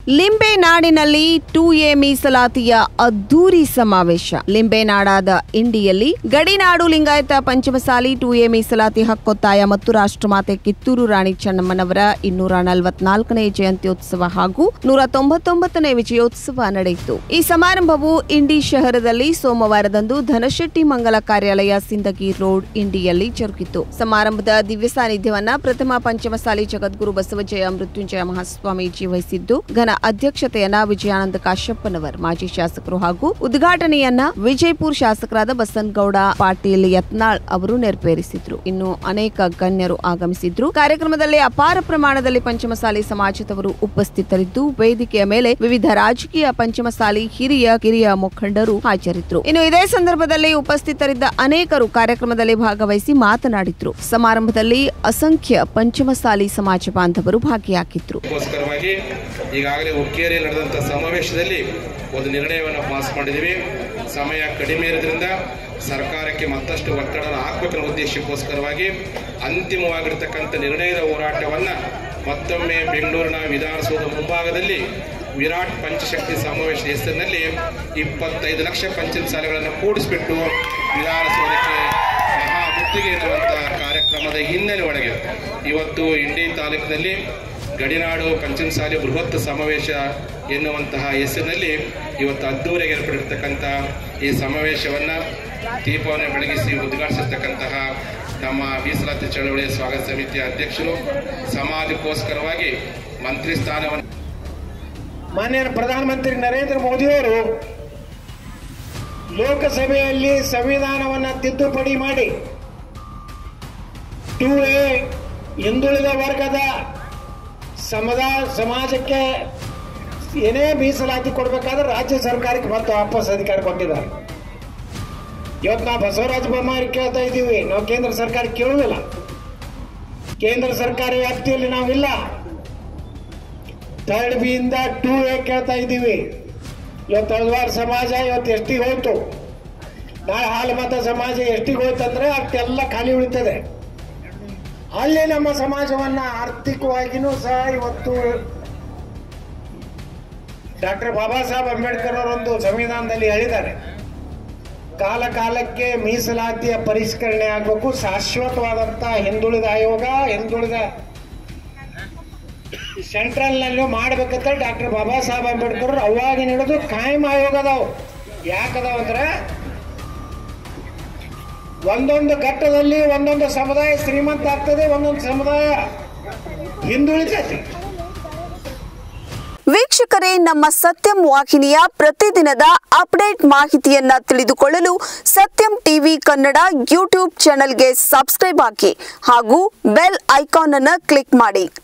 ಲಿಂಬೆ ನಾಡಿನಲ್ಲಿ two A ಮೀಸಲಾತಿಯ ಅದ್ದೂರಿ ಸಮಾವೇಶ ಲಿಂಬೆ ನಾಡಾದ ಇಂಡಿಯಲ್ಲಿ ಗಡಿನಾಡು ಲಿಂಗಾಯತ ಪಂಚಮಸಾಲಿ ಟೂ ಎ ಮೀಸಲಾತಿ ಹಕ್ಕೊತ್ತಾಯ ಮತ್ತು ರಾಷ್ಟ್ರಮಾತೆ ಕಿತ್ತೂರು ರಾಣಿ ಚೆನ್ನಮ್ಮನವರ ಇನ್ನೂರ ನಲವತ್ನಾಲ್ಕನೇ ಜಯಂತ್ಯೋತ್ಸವ ಹಾಗೂ ನೂರ ತೊಂಬತ್ತೊಂಬತ್ತನೇ ವಿಜಯೋತ್ಸವ ನಡೆಯಿತು ಈ ಸಮಾರಂಭವು ಇಂಡಿ ಶಹರದಲ್ಲಿ ಸೋಮವಾರದಂದು ಧನಶೆಟ್ಟಿ ಮಂಗಲ ಕಾರ್ಯಾಲಯ ಸಿಂದಗಿ ರೋಡ್ ಇಂಡಿಯಲ್ಲಿ ಜರುಗಿತು ಸಮಾರಂಭದ ದಿವ್ಯ ಸಾನ್ನಿಧ್ಯವನ್ನ ಪ್ರಥಮ ಪಂಚಮಸಾಲಿ ಜಗದ್ಗುರು ಬಸವಜಯ ಮೃತ್ಯುಂಜಯ ಮಹಾಸ್ವಾಮೀಜಿ ವಹಿಸಿದ್ದು ಘನ ಅಧ್ಯಕ್ಷತೆಯನ್ನ ವಿಜಯಾನಂದ ಕಾಶ್ಯಪ್ಪನವರ್ ಮಾಜಿ ಶಾಸಕರು ಹಾಗೂ ಉದ್ಘಾಟನೆಯನ್ನ ವಿಜಯಪುರ ಶಾಸಕರಾದ ಬಸನಗೌಡ ಪಾಟೀಲ್ ಯತ್ನಾಳ್ ಅವರು ನೆರವೇರಿಸಿದ್ರು ಇನ್ನು ಅನೇಕ ಗಣ್ಯರು ಆಗಮಿಸಿದ್ರು ಕಾರ್ಯಕ್ರಮದಲ್ಲಿ ಅಪಾರ ಪ್ರಮಾಣದಲ್ಲಿ ಪಂಚಮಸಾಲಿ ಸಮಾಜದವರು ಉಪಸ್ಥಿತರಿದ್ದು ವೇದಿಕೆಯ ಮೇಲೆ ವಿವಿಧ ರಾಜಕೀಯ ಪಂಚಮಸಾಲಿ ಹಿರಿಯ ಕಿರಿಯ ಮುಖಂಡರು ಹಾಜರಿದ್ದರು ಇನ್ನು ಇದೇ ಸಂದರ್ಭದಲ್ಲಿ ಉಪಸ್ಥಿತರಿದ್ದ ಅನೇಕರು ಕಾರ್ಯಕ್ರಮದಲ್ಲಿ ಭಾಗವಹಿಸಿ ಮಾತನಾಡಿದ್ರು ಸಮಾರಂಭದಲ್ಲಿ ಅಸಂಖ್ಯ ಪಂಚಮಸಾಲಿ ಸಮಾಜ ಬಾಂಧವರು ಭಾಗಿಯಾಗಿದ್ರು ಗೋಸ್ಕರವಾಗಿ ಈಗಾಗಲೇ ಹುಕ್ಕೇರಿಯಲ್ಲಿ ನಡೆದಂಥ ಸಮಾವೇಶದಲ್ಲಿ ಒಂದು ನಿರ್ಣಯವನ್ನು ಪಾಸ್ ಮಾಡಿದ್ದೀವಿ ಸಮಯ ಕಡಿಮೆ ಇರೋದ್ರಿಂದ ಸರ್ಕಾರಕ್ಕೆ ಮತ್ತಷ್ಟು ಒತ್ತಡ ಹಾಕಬೇಕನ್ನೋ ಉದ್ದೇಶಕ್ಕೋಸ್ಕರವಾಗಿ ಅಂತಿಮವಾಗಿರ್ತಕ್ಕಂಥ ನಿರ್ಣಯದ ಹೋರಾಟವನ್ನು ಮತ್ತೊಮ್ಮೆ ಬೆಂಗಳೂರಿನ ವಿಧಾನಸೌಧ ಮುಂಭಾಗದಲ್ಲಿ ವಿರಾಟ್ ಪಂಚಶಕ್ತಿ ಸಮಾವೇಶದ ಹೆಸರಿನಲ್ಲಿ ಇಪ್ಪತ್ತೈದು ಲಕ್ಷ ಪಂಚಮಸಾಲೆಗಳನ್ನು ಕೂಡಿಸಿಬಿಟ್ಟು ವಿಧಾನಸೌಧಕ್ಕೆ ಮಹಾ ಮುತ್ತಿಗೆ ಎನ್ನುವಂಥ ಕಾರ್ಯಕ್ರಮದ ಹಿನ್ನೆಲೆ ಒಳಗೆ ಇವತ್ತು ಇಂಡಿ ತಾಲೂಕಿನಲ್ಲಿ ಗಡಿನಾಡು ಪಂಚಮಸಾಲಿ ಬೃಹತ್ ಸಮಾವೇಶ ಎನ್ನುವಂತಹ ಹೆಸರಿನಲ್ಲಿ ಇವತ್ತು ಅದ್ದೂರಿಗೆ ಏರ್ಪಡಿರ್ತಕ್ಕಂಥ ಈ ಸಮಾವೇಶವನ್ನು ದೀಪವನ್ನು ಬೆಳಗಿಸಿ ಉದ್ಘಾಟಿಸಿರ್ತಕ್ಕಂತಹ ನಮ್ಮ ಮೀಸಲಾತಿ ಚಳವಳಿಯ ಸ್ವಾಗತ ಸಮಿತಿಯ ಅಧ್ಯಕ್ಷರು ಸಮಾಜಕ್ಕೋಸ್ಕರವಾಗಿ ಮಂತ್ರಿ ಸ್ಥಾನವನ್ನು ಮಾನ್ಯ ಪ್ರಧಾನಮಂತ್ರಿ ನರೇಂದ್ರ ಮೋದಿಯವರು ಲೋಕಸಭೆಯಲ್ಲಿ ಸಂವಿಧಾನವನ್ನು ತಿದ್ದುಪಡಿ ಮಾಡಿ ಟು ಎ ಹಿಂದುಳಿದ ವರ್ಗದ ಸಮುದಾ ಸಮಾಜಕ್ಕೆ ಏನೇ ಮೀಸಲಾತಿ ಕೊಡಬೇಕಾದ್ರೆ ರಾಜ್ಯ ಸರ್ಕಾರಕ್ಕೆ ಮತ್ತೆ ವಾಪಸ್ ಅಧಿಕಾರ ಕೊಟ್ಟಿದ್ದಾರೆ ಇವತ್ತು ನಾವು ಬಸವರಾಜ ಬೊಮ್ಮಾಯಿ ಕೇಳ್ತಾ ಇದ್ದೀವಿ ನಾವು ಕೇಂದ್ರ ಸರ್ಕಾರ ಕೇಳುವುದಿಲ್ಲ ಕೇಂದ್ರ ಸರ್ಕಾರ ವ್ಯಾಪ್ತಿಯಲ್ಲಿ ನಾವಿಲ್ಲ ಥರ್ಡ್ ಬಿಯಿಂದ ಟೂ ಎ ಕೇಳ್ತಾ ಇದ್ದೀವಿ ಇವತ್ತು ಹಳವಾರ ಸಮಾಜ ಇವತ್ತು ಎಷ್ಟಿಗೆ ಹೋಯ್ತು ನಾಳೆ ಹಾಲು ಮತ ಸಮಾಜ ಎಷ್ಟಿಗೆ ಹೋಯ್ತಂದ್ರೆ ಅಷ್ಟೆಲ್ಲ ಖಾಲಿ ಉಳಿತದೆ ಅಲ್ಲಿ ನಮ್ಮ ಸಮಾಜವನ್ನ ಆರ್ಥಿಕವಾಗಿನೂ ಸಹ ಇವತ್ತು ಡಾಕ್ಟರ್ ಬಾಬಾ ಸಾಹೇಬ್ ಅಂಬೇಡ್ಕರ್ ಅವರೊಂದು ಸಂವಿಧಾನದಲ್ಲಿ ಹೇಳಿದ್ದಾರೆ ಕಾಲ ಕಾಲಕ್ಕೆ ಮೀಸಲಾತಿಯ ಪರಿಷ್ಕರಣೆ ಆಗಬೇಕು ಶಾಶ್ವತವಾದಂಥ ಹಿಂದುಳಿದ ಆಯೋಗ ಹಿಂದುಳಿದ ಸೆಂಟ್ರಲ್ ನಲ್ಲೂ ಮಾಡ್ಬೇಕಂತ ಡಾಕ್ಟರ್ ಬಾಬಾ ಸಾಹೇಬ್ ಅಂಬೇಡ್ಕರ್ ಅವಾಗಿನ ಹಿಡಿದು ಕಾಯಂ ಆಯೋಗ ಅದಾವು ಯಾಕದಾವ ಅಂದ್ರೆ ಒಂದೊಂದು ಘಟ್ಟದಲ್ಲಿ ಒಂದೊಂದು ಸಮುದಾಯ ಶ್ರೀಮಂತ ಆಗ್ತದೆ ಒಂದೊಂದು ಸಮುದಾಯ ಹಿಂದುಳಿತೈತಿ ವೀಕ್ಷಕರೇ ನಮ್ಮ ಸತ್ಯಂ ವಾಹಿನಿಯ ಪ್ರತಿದಿನದ ಅಪ್ಡೇಟ್ ಮಾಹಿತಿಯನ್ನ ತಿಳಿದುಕೊಳ್ಳಲು ಸತ್ಯಂ ಟಿವಿ ಕನ್ನಡ ಯೂಟ್ಯೂಬ್ ಚಾನೆಲ್ಗೆ ಸಬ್ಸ್ಕ್ರೈಬ್ ಆಗಿ ಹಾಗೂ ಬೆಲ್ ಐಕಾನ್ ಅನ್ನು ಕ್ಲಿಕ್ ಮಾಡಿ